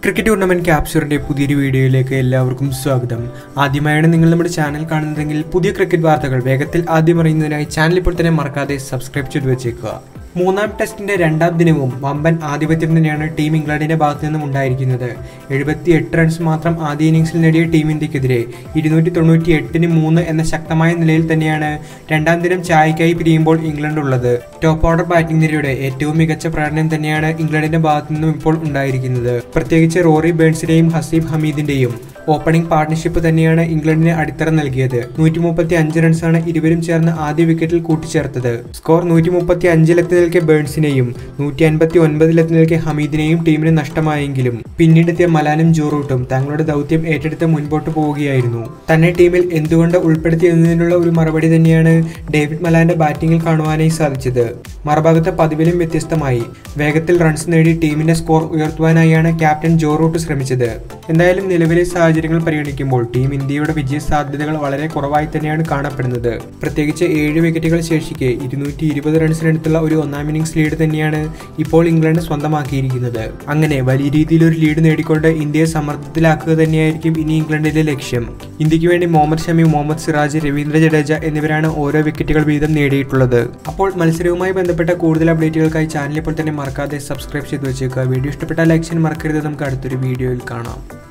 cricket tournament ക്യാപ്ചറിന്റെ പുതിയൊരു വീഡിയോയിലേക്ക് എല്ലാവർക്കും സ്വാഗതം ആദ്യമായാണ് നിങ്ങൾ നമ്മുടെ ചാനൽ കാണുന്നതെങ്കിൽ പുതിയ ക്രിക്കറ്റ് വാർത്തകൾ വേഗത്തിൽ ആദ്യം അറിയുന്നതിനായി ചാനൽ ഇപ്പോൾ തന്നെ മറക്കാതെ സബ്സ്ക്രൈബ് ചെയ്തു വെച്ചേക്കുക മൂന്നാം ടെസ്റ്റിന്റെ രണ്ടാം ദിനവും വമ്പൻ ആധിപത്യം തന്നെയാണ് ടീം ഇംഗ്ലണ്ടിന്റെ ഭാഗത്തു നിന്നും ഉണ്ടായിരിക്കുന്നത് എഴുപത്തി എട്ട് റൺസ് മാത്രം ആദ്യ ഇന്നിംഗ്സിൽ നേടിയ ടീം ഇന്ത്യക്കെതിരെ ഇരുന്നൂറ്റി തൊണ്ണൂറ്റി എട്ടിന് മൂന്ന് എന്ന ശക്തമായ നിലയിൽ തന്നെയാണ് രണ്ടാം ദിനം ചായക്കായി പിരിയുമ്പോൾ ഇംഗ്ലണ്ട് ഉള്ളത് ടോപ്പ് ഓർഡർ ബാറ്റിംഗ് നിരയുടെ ഏറ്റവും മികച്ച പ്രകടനം തന്നെയാണ് ഇംഗ്ലണ്ടിന്റെ ഭാഗത്തു നിന്നും ഇപ്പോൾ ഉണ്ടായിരിക്കുന്നത് പ്രത്യേകിച്ച് റോറി ബേൺസിന്റെയും ഹസീബ് ഹമീദിന്റെയും ഓപ്പണിംഗ് പാർട്ണർഷിപ്പ് തന്നെയാണ് ഇംഗ്ലണ്ടിന് അടിത്തറ നൽകിയത് നൂറ്റി മുപ്പത്തി അഞ്ച് റൺസാണ് ഇരുവരും ചേർന്ന് ആദ്യ വിക്കറ്റിൽ കൂട്ടിച്ചേർത്തത് സ്കോർ നൂറ്റി മുപ്പത്തി അഞ്ചിലെത്തി നിൽക്കെ ബേൺസിനെയും നൂറ്റി അൻപത്തി ഒൻപതിലെത്തി നിൽക്കെ ഹമീദിനെയും ടീമിന് നഷ്ടമായെങ്കിലും പിന്നീടെത്തിയ മലാനും ജോറൂട്ടും തങ്ങളുടെ ദൗത്യം ഏറ്റെടുത്ത് മുൻപോട്ട് പോവുകയായിരുന്നു തന്നെ ടീമിൽ എന്തുകൊണ്ട് ഉൾപ്പെടുത്തിയെന്നതിനുള്ള ഒരു മറുപടി തന്നെയാണ് ഡേവിഡ് മലാന്റെ ബാറ്റിംഗിൽ കാണുവാനായി സാധിച്ചത് മറുഭാഗത്തെ പതിവിലും വ്യത്യസ്തമായി വേഗത്തിൽ റൺസ് നേടി ടീമിന്റെ സ്കോർ ഉയർത്തുവാനായാണ് ക്യാപ്റ്റൻ ജോ റൂട്ട് ശ്രമിച്ചത് എന്തായാലും നിലവിലെ സാഹചര്യങ്ങൾ പരിഗണിക്കുമ്പോൾ ടീം ഇന്ത്യയുടെ വിജയ സാധ്യതകൾ വളരെ കുറവായി തന്നെയാണ് കാണപ്പെടുന്നത് പ്രത്യേകിച്ച് ഏഴ് വിക്കറ്റുകൾ ശേഷിക്കെ ഇരുന്നൂറ്റി ഇരുപത് റൺസിനടുത്തുള്ള ഒരു ഒന്നാം ഇന്നിംഗ്സ് ലീഡ് തന്നെയാണ് ഇപ്പോൾ ഇംഗ്ലണ്ട് സ്വന്തമാക്കിയിരിക്കുന്നത് അങ്ങനെ വലിയ രീതിയിൽ ഒരു ലീഡ് നേടിക്കൊണ്ട് ഇന്ത്യയെ സമ്മർദ്ദത്തിലാക്കുക തന്നെയായിരിക്കും ഇനി ഇംഗ്ലണ്ടിന്റെ ലക്ഷ്യം ഇന്ത്യക്ക് വേണ്ടി മുഹമ്മദ് ഷമി മുഹമ്മദ് സിറാജ് രവീന്ദ്ര ജഡേജ എന്നിവരാണ് ഓരോ വിക്കറ്റുകൾ വീതം നേടിയിട്ടുള്ളത് അപ്പോൾ മത്സരവുമായി ബന്ധപ്പെട്ട കൂടുതൽ അപ്ഡേറ്റുകൾക്കായി ചാനൽ ഇപ്പോൾ തന്നെ മറക്കാതെ സബ്സ്ക്രൈബ് ചെയ്ത് വെച്ചേക്കുക വീഡിയോ ഇഷ്ടപ്പെട്ടാൽ ലൈക്ക് ചെയ്യാൻ മറക്കരുത് നമുക്ക് അടുത്തൊരു വീഡിയോയിൽ കാണാം